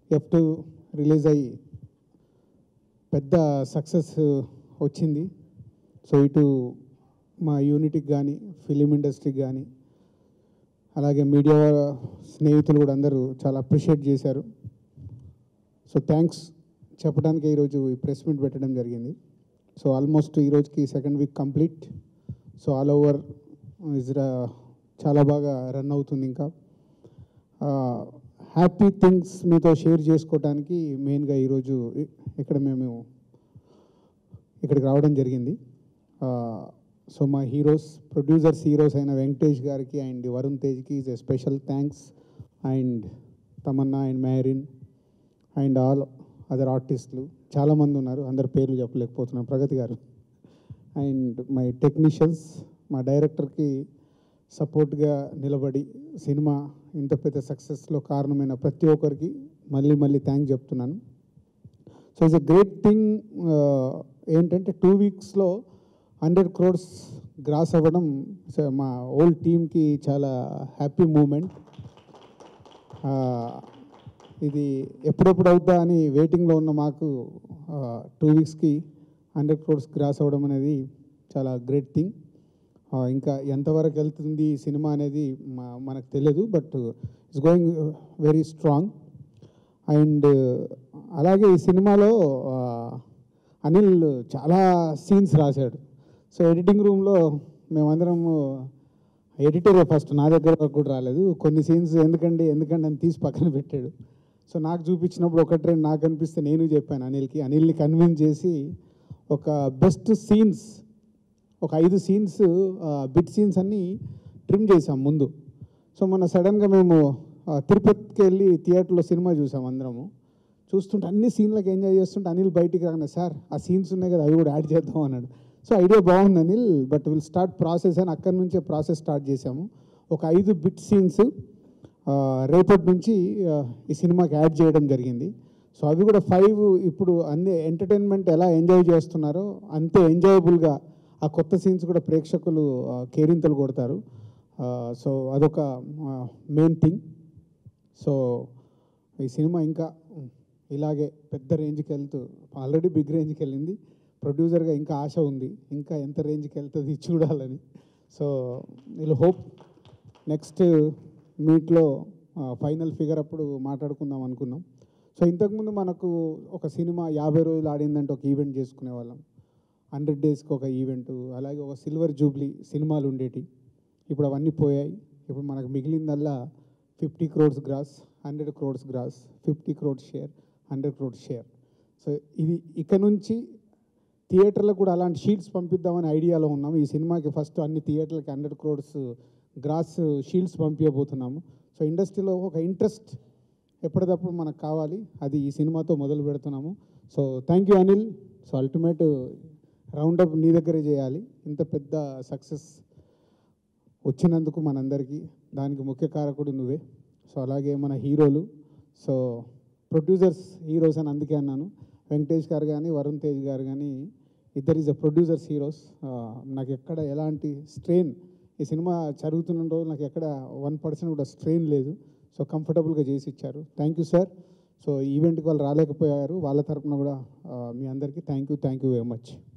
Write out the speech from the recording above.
F two release అయ్యి పెద్ద success వచ్చింది సో ఇటు మా యూనిట్కి కానీ ఫిలిం ఇండస్ట్రీకి కానీ అలాగే మీడియా స్నేహితులు కూడా అందరూ చాలా అప్రిషియేట్ చేశారు సో థ్యాంక్స్ చెప్పడానికి ఈరోజు ఈ ప్రెస్ మీట్ పెట్టడం జరిగింది సో ఆల్మోస్ట్ ఈరోజుకి second week complete so all over ఇజ్రా చాలా బాగా రన్ అవుతుంది ఇంకా హ్యాపీ థింగ్స్ మీతో షేర్ చేసుకోవడానికి మెయిన్గా ఈరోజు ఇ- ఇక్కడ మేము ఇక్కడికి రావడం జరిగింది సో మా హీరోస్ ప్రొడ్యూసర్స్ హీరోస్ అయిన వెంకటేష్ గారికి అండ్ వరుణ్ తేజ్కి is a special thanks and Tamannaah and Mehreen and all other ఆర్టిస్టులు చాలామంది ఉన్నారు అందరి పేర్లు చెప్పలేకపోతున్నాను ప్రగతి గారు అండ్ మై టెక్నీషియన్స్ మా డైరెక్టర్కి సపోర్ట్గా నిలబడి సినిమా ఇంత పెద్ద సక్సెస్లో కారణమైన ప్రతి ఒక్కరికి మళ్ళీ మళ్ళీ థ్యాంక్ చెప్తున్నాను so it's a great thing ఏంటంటే టూ వీక్స్లో హండ్రెడ్ క్రోడ్స్ గ్రాస్ అవ్వడం so మా ఓల్డ్ టీమ్కి చాలా హ్యాపీ మూమెంట్ ఇది ఎప్పుడెప్పుడు అవుతా అని వెయిటింగ్లో ఉన్న మాకు టూ వీక్స్కి హండ్రెడ్ క్రోడ్స్ గ్రాస్ అవ్వడం అనేది చాలా గ్రేట్ థింగ్ ఇంకా ఎంతవరకు వెళ్తుంది ఈ సినిమా అనేది మా- మనకు తెలియదు but it's going very strong and అలాగే ఈ సినిమాలో ఆ, అనిల్ చాలా సీన్స్ రాశాడు సో ఎడిటింగ్ రూమ్లో మేమందరం ఎడిటరే ఫస్ట్ నా దగ్గర వరకు కూడా రాలేదు కొన్ని సీన్స్ ఎందుకండి ఎందుకండి అని తీసి పక్కన పెట్టాడు సో నాకు చూపించినప్పుడు ఒకటి రెండు నాకు అనిపిస్తే నేను చెప్పాను అనిల్కి అనిల్ని కన్విన్స్ చేసి ఒక బెస్ట్ సీన్స్ ఒక ఐదు సీన్స్ బిట్ సీన్స్ అన్నీ ట్రిమ్ చేసాం ముందు సో మొన్న సడన్గా మేము ఆ, తిరుపతికి వెళ్ళి థియేటర్లో సినిమా చూసాం అందరము చూస్తుంటే అన్ని సీన్లకు ఎంజాయ్ చేస్తుంటే అనిల్ బయటికి రాగానే సార్ ఆ సీన్స్ ఉన్నాయి కదా అవి కూడా యాడ్ చేద్దాం అన్నాడు సో ఐడియా బాగుంది Anil but will start process అని అక్కడి నుంచే ప్రాసెస్ స్టార్ట్ చేసాము ఒక ఐదు బిట్ సీన్స్ రేపటి నుంచి ఆ, ఈ సినిమాకి యాడ్ చేయడం జరిగింది సో అవి కూడా ఫైవ్ ఇప్పుడు అన్ని ఎంటర్టైన్మెంట్ ఎలా ఎంజాయ్ చేస్తున్నారో అంతే ఎంజాయబుల్గా ఆ కొత్త సీన్స్ కూడా ప్రేక్షకులు ఆ, కేరింతలు కొడతారు ఆ, సో అదొక మెయిన్ థింగ్ సో ఈ సినిమా ఇంకా ఇలాగే పెద్ద రేంజ్కి వెళ్తూ ఆల్రెడీ బిగ్ రేంజ్కి వెళ్ళింది ప్రొడ్యూసర్గా ఇంకా ఆశ ఉంది ఇంకా ఎంత రేంజ్కి వెళ్తుంది చూడాలని సో వీళ్ళు హోప్ నెక్స్ట్ మీట్లో ఫైనల్ ఫిగర్ అప్పుడు మాట్లాడుకుందాం అనుకున్నాం సో ఇంతకుముందు మనకు ఒక సినిమా యాభై రోజులు ఆడిందంటే ఒక ఈవెంట్ చేసుకునే వాళ్ళం హండ్రెడ్ డేస్కి ఒక ఈవెంట్ అలాగే ఒక సిల్వర్ జూబ్లీ సినిమాలు ఉండేటి ఇప్పుడు అవన్నీ పోయాయి ఇప్పుడు మనకు మిగిలిందల్లా fifty crores gross hundred crores gross fifty crores share hundred crores share so ఇది ఇక నుంచి థియేటర్లకు కూడా అలాంటి షీట్స్ పంపిద్దామని ఐడియాలో ఉన్నాము ఈ సినిమాకి ఫస్ట్ అన్ని థియేటర్లకి హండ్రెడ్ క్రోడ్స్ గ్రాస్ షీల్డ్స్ పంపించబోతున్నాము సో ఇండస్ట్రీలో ఒక ఇంట్రెస్ట్ ఎప్పటికప్పుడు మనకు కావాలి అది ఈ సినిమాతో మొదలు పెడుతున్నాము so thank you Anil so ultimate roundup నీ దగ్గరే చేయాలి ఇంత పెద్ద సక్సెస్ వచ్చినందుకు మనందరికీ దానికి ముఖ్య కారకుడు నువ్వే సో అలాగే మన హీరోలు సో ప్రొడ్యూసర్స్ హీరోస్ అని అందుకే అన్నాను వెంకటేష్ గారు కానీ వరుణ్ తేజ్ గారు కానీ ఇద్దరు ఈజ్ అ ప్రొడ్యూసర్స్ హీరోస్ నాకు ఎక్కడ ఎలాంటి స్ట్రెయిన్ ఈ సినిమా జరుగుతున్న రోజు నాకు ఎక్కడ వన్ పర్సెంట్ కూడా స్ట్రెయిన్ లేదు సో కంఫర్టబుల్గా చేసి ఇచ్చారు థ్యాంక్ యూ సార్ సో ఈవెంట్కి వాళ్ళు రాలేకపోయారు వాళ్ళ తరపున కూడా ఆ, మీ అందరికీ thank you thank you very much